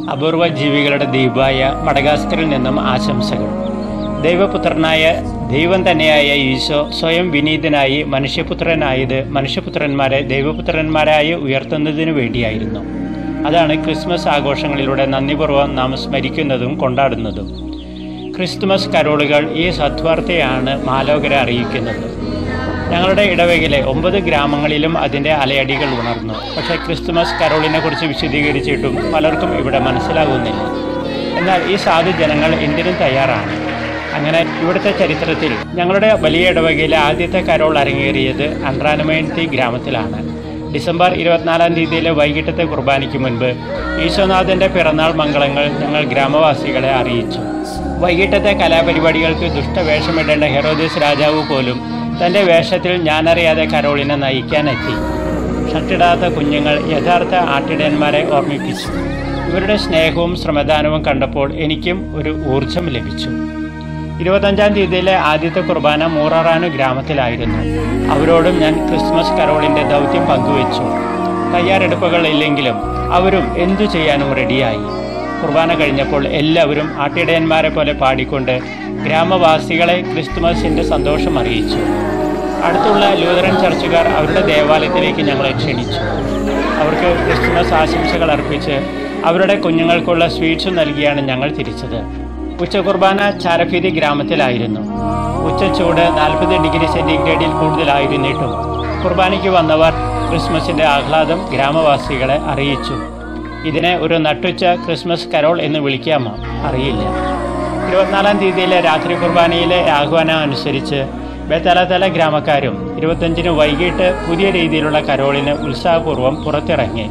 അപൂർവ ജീവികളുടെ ദ്വീപായ മഡഗാസ്കറിൽ നിന്നും ആശംസകൾ ദൈവപുത്രനായ ദൈവം തന്നെയായ ഈശോ സ്വയം വിനീതനായി മനുഷ്യപുത്രനായത് മനുഷ്യപുത്രന്മാരെ ദൈവപുത്രന്മാരായി ഉയർത്തുന്നതിനു വേണ്ടിയായിരുന്നു അതാണ് ക്രിസ്മസ് ആഘോഷങ്ങളിലൂടെ നന്ദിപൂർവ്വം നാം സ്മരിക്കുന്നതും കൊണ്ടാടുന്നതും ക്രിസ്തുമസ് കരോളുകൾ ഈ സത്വാർത്തയാണ് മാലോകരെ അറിയിക്കുന്നത് ഞങ്ങളുടെ ഇടവകയിലെ ഒമ്പത് ഗ്രാമങ്ങളിലും അതിൻ്റെ അലയടികൾ ഉണർന്നു പക്ഷേ ക്രിസ്തുമസ് കരോളിനെ കുറിച്ച് വിശദീകരിച്ചിട്ടും പലർക്കും ഇവിടെ മനസ്സിലാകുന്നില്ല എന്നാൽ ഈ സാധു ജനങ്ങൾ എന്തിനും തയ്യാറാണ് അങ്ങനെ ഇവിടുത്തെ ചരിത്രത്തിൽ ഞങ്ങളുടെ വലിയ ഇടവകയിലെ ആദ്യത്തെ കരോൾ അരങ്ങേറിയത് അൻട്രാനമേൻതി ഗ്രാമത്തിലാണ് ഡിസംബർ ഇരുപത്തിനാലാം തീയതിയിലെ വൈകിട്ടത്തെ കുർബാനയ്ക്ക് മുൻപ് ഈശോനാഥൻ്റെ പിറന്നാൾ മംഗളങ്ങൾ ഞങ്ങൾ ഗ്രാമവാസികളെ അറിയിച്ചു വൈകിട്ടത്തെ കലാപരിപാടികൾക്ക് ദുഷ്ടവേഷമിടേണ്ട ഹെറോദീസ് രാജാവ് പോലും തൻ്റെ വേഷത്തിൽ ഞാനറിയാതെ കരോളിനെ നയിക്കാനെത്തി ഷട്ടിടാത്ത കുഞ്ഞുങ്ങൾ യഥാർത്ഥ ആട്ടിടയന്മാരെ ഓർമ്മിപ്പിച്ചു ഇവരുടെ സ്നേഹവും ശ്രമദാനവും കണ്ടപ്പോൾ എനിക്കും ഒരു ഊർജം ലഭിച്ചു ഇരുപത്തഞ്ചാം തീയതിയിലെ ആദ്യത്തെ കുർബാന മൂറാറാനു ഗ്രാമത്തിലായിരുന്നു അവരോടും ഞാൻ ക്രിസ്മസ് കരോളിൻ്റെ ദൗത്യം പങ്കുവച്ചു തയ്യാറെടുപ്പുകൾ ഇല്ലെങ്കിലും അവരും എന്തു ചെയ്യാനും റെഡിയായി കുർബാന കഴിഞ്ഞപ്പോൾ എല്ലാവരും ആട്ടിടയന്മാരെ പോലെ പാടിക്കൊണ്ട് ഗ്രാമവാസികളെ ക്രിസ്തുമസിൻ്റെ സന്തോഷം അറിയിച്ചു അടുത്തുള്ള ലൂതറൻ ചർച്ചുകാർ അവരുടെ ദേവാലയത്തിലേക്ക് ഞങ്ങളെ ക്ഷണിച്ചു അവർക്ക് ക്രിസ്തുമസ് ആശംസകൾ അർപ്പിച്ച് അവരുടെ കുഞ്ഞുങ്ങൾക്കുള്ള സ്വീറ്റ്സും നൽകിയാണ് ഞങ്ങൾ തിരിച്ചത് ഉച്ചകുർബാന ചാരഫീതി ഗ്രാമത്തിലായിരുന്നു ഉച്ചച്ചൂട് നാൽപ്പത് ഡിഗ്രി സെൻറ്റിഗ്രേഡിൽ കൂടുതലായിരുന്നിട്ടും കുർബാനയ്ക്ക് വന്നവർ ക്രിസ്മസിൻ്റെ ആഹ്ലാദം ഗ്രാമവാസികളെ അറിയിച്ചു ഇതിനെ ഒരു നട്ടുച്ച ക്രിസ്മസ് കരോൾ എന്ന് വിളിക്കാമോ അറിയില്ല ഇരുപത്തിനാലാം തീയതിയിലെ രാത്രി കുർബാനയിലെ ആഹ്വാനം അനുസരിച്ച് ബേത്തലതല ഗ്രാമക്കാരും ഇരുപത്തഞ്ചിന് വൈകിട്ട് പുതിയ രീതിയിലുള്ള കരോളിന് ഉത്സാഹപൂർവ്വം പുറത്തിറങ്ങി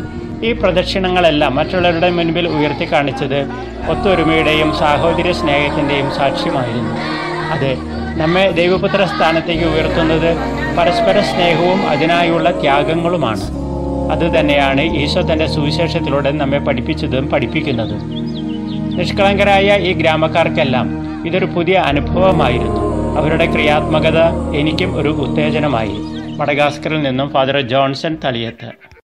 ഈ പ്രദക്ഷിണങ്ങളെല്ലാം മറ്റുള്ളവരുടെ മുൻപിൽ ഉയർത്തി കാണിച്ചത് ഒത്തൊരുമയുടെയും സാഹോദര്യ സ്നേഹത്തിൻ്റെയും സാക്ഷ്യമായിരുന്നു അതെ നമ്മെ ദൈവപുത്ര സ്ഥാനത്തേക്ക് ഉയർത്തുന്നത് പരസ്പര സ്നേഹവും അതിനായുള്ള ത്യാഗങ്ങളുമാണ് അതുതന്നെയാണ് ഈശോ തൻ്റെ സുവിശേഷത്തിലൂടെ നമ്മെ പഠിപ്പിച്ചതും പഠിപ്പിക്കുന്നതും നിഷ്കളങ്കരായ ഈ ഗ്രാമക്കാർക്കെല്ലാം ഇതൊരു പുതിയ അനുഭവമായിരുന്നു അവരുടെ ക്രിയാത്മകത എനിക്കും ഒരു ഉത്തേജനമായി മഡഗാസ്കറിൽ നിന്നും ഫാദർ ജോൺസൺ തളിയത്ത്